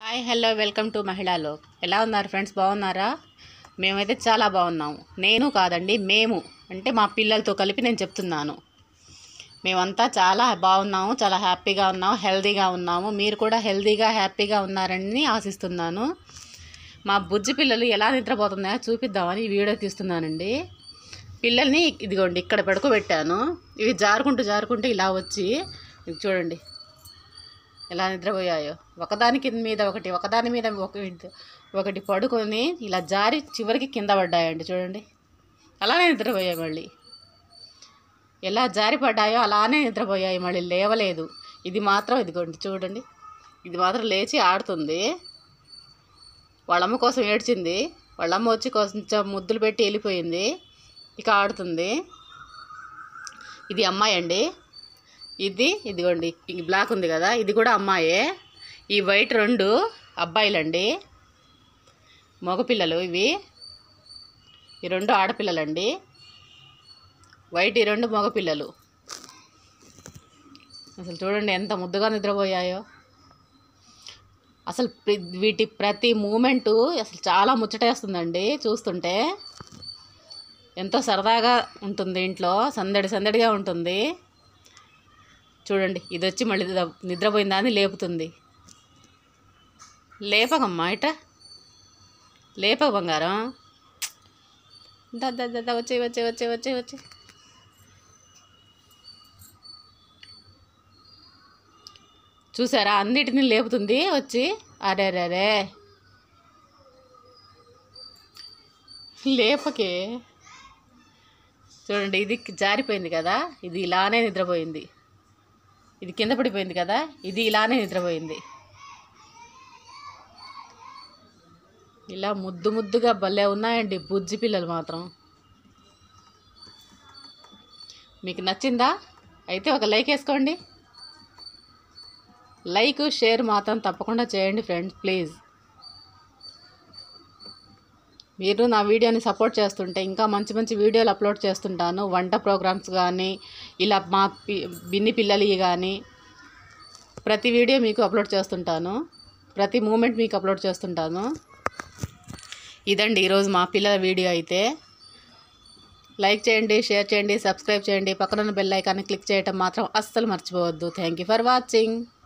hi hello welcome to మహిళాలో ఎలా ఉన్నారు ఫ్రెండ్స్ బాగున్నారా మేమైతే చాలా బాగున్నాము నేను కాదండి మేము అంటే మా పిల్లలతో కలిపి నేను చెప్తున్నాను మేమంతా చాలా బాగున్నాము చాలా హ్యాపీగా ఉన్నాము హెల్తీగా ఉన్నాము మీరు కూడా హెల్తీగా హ్యాపీగా ఉన్నారని ఆశిస్తున్నాను మా బుజ్జి పిల్లలు ఎలా నిద్రపోతున్నాయో చూపిద్దామని ఈ వీడియో తీస్తున్నానండి పిల్లల్ని ఇదిగోండి ఇక్కడ పడుకోబెట్టాను ఇవి జారుకుంటూ జారుకుంటూ ఇలా వచ్చి ఇది చూడండి ఎలా నిద్రపోయాయో ఒకదాని కింద మీద ఒకటి ఒకదాని మీద ఒకటి ఒకటి పడుకొని ఇలా జారి చివరికి కింద పడ్డాయండి చూడండి అలానే నిద్రపోయాయి మళ్ళీ ఎలా జారి పడ్డాయో అలానే నిద్రపోయాయి మళ్ళీ లేవలేదు ఇది మాత్రం ఇదిగోండి చూడండి ఇది మాత్రం లేచి ఆడుతుంది వాళ్ళమ్మ కోసం ఏడ్చింది వాళ్ళమ్మ వచ్చి కొంచెం ముద్దులు పెట్టి వెళ్ళిపోయింది ఇక ఆడుతుంది ఇది అమ్మాయి అండి ఇది ఇదిగోండి ఈ బ్లాక్ ఉంది కదా ఇది కూడా అమ్మాయే ఈ వైట్ రెండు అబ్బాయిలండి మగపిల్లలు ఇవి ఈ రెండు ఆడపిల్లలండి వైట్ ఈ రెండు మగపిల్లలు అసలు చూడండి ఎంత ముద్దుగా నిద్రపోయాయో అసలు ప్రి- వీటి ప్రతి మూమెంటు అసలు చాలా ముచ్చటేస్తుందండి చూస్తుంటే ఎంతో సరదాగా ఉంటుంది ఇంట్లో సందడి సందడిగా ఉంటుంది చూడండి ఇది వచ్చి మళ్ళీ నిద్ర- నిద్రపోయిందా అని లేపుతుంది లేపకమ్మా ఇట లేపక బంగారం దా దా దా, దా వచ్చే వచ్చే వచ్చే వచ్చే వచ్చే చూసారా అన్నిటిని లేపుతుంది వచ్చి అరే అరే అరే లేపకే చూడండి ఇది జారిపోయింది కదా ఇది ఇలానే నిద్రపోయింది ఇది కింద పడిపోయింది కదా ఇది ఇలానే నిద్రపోయింది ఇలా ముద్దు ముద్దుగా భలే ఉన్నాయండి బుజ్జి పిల్లలు మాత్రం మీకు నచ్చిందా అయితే ఒక లైక్ వేసుకోండి లైక్ షేర్ మాత్రం తప్పకుండా చేయండి ఫ్రెండ్స్ ప్లీజ్ మీరు నా వీడియోని సపోర్ట్ చేస్తుంటే ఇంకా మంచి మంచి వీడియోలు అప్లోడ్ చేస్తుంటాను వంట ప్రోగ్రామ్స్ కానీ ఇలా మా పి బిన్ని పిల్లలు కానీ ప్రతి వీడియో మీకు అప్లోడ్ చేస్తుంటాను ప్రతి మూమెంట్ మీకు అప్లోడ్ చేస్తుంటాను ఇదండి ఈరోజు మా పిల్లల వీడియో అయితే లైక్ చేయండి షేర్ చేయండి సబ్స్క్రైబ్ చేయండి పక్కన బెల్ ఐకాన్ని క్లిక్ చేయటం మాత్రం అస్సలు మర్చిపోవద్దు థ్యాంక్ యూ ఫర్ వాచింగ్